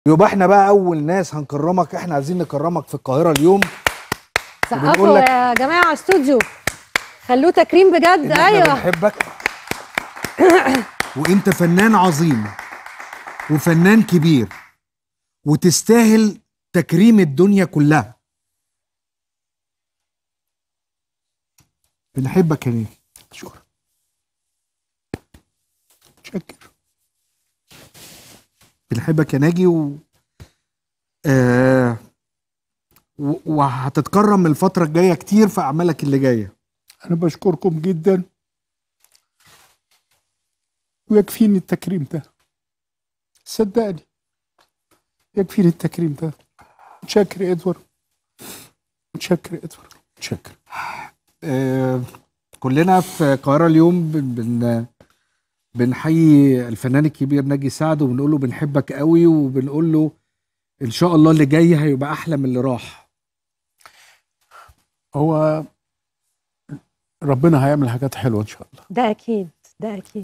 يبقى احنا بقى اول ناس هنكرمك احنا عايزين نكرمك في القاهره اليوم وبنقول سقفوا لك- يا جماعه على استوديو خلوه تكريم بجد إن احنا ايوه بنحبك وانت فنان عظيم وفنان كبير وتستاهل تكريم الدنيا كلها بنحبك يا نيجي شكرا شكر بنحبك يا ناجي و... آه... و... وهتتكرم الفترة الجاية كتير في أعمالك اللي جاية انا بشكركم جدا ويكفيني التكريم ده صدقني يكفيني التكريم ده متشكر يا ادوار متشكر يا ادوار متشكر آه... كلنا في القاهرة اليوم بن... بن... بنحيي الفنان الكبير ناجي سعد وبنقول له بنحبك قوي وبنقول له إن شاء الله اللي جاي هيبقى أحلى من اللي راح هو ربنا هيعمل حاجات حلوه ان شاء الله ده اكيد ده اكيد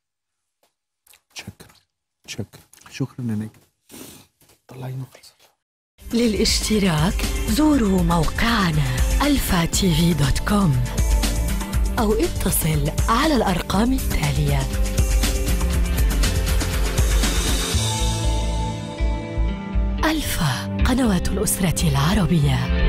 متشكر متشكر شكرا يا ناجي طلعينا خالص للاشتراك زوروا موقعنا الفا تي في دوت كوم أو اتصل على الأرقام التالية ألفا قنوات الأسرة العربية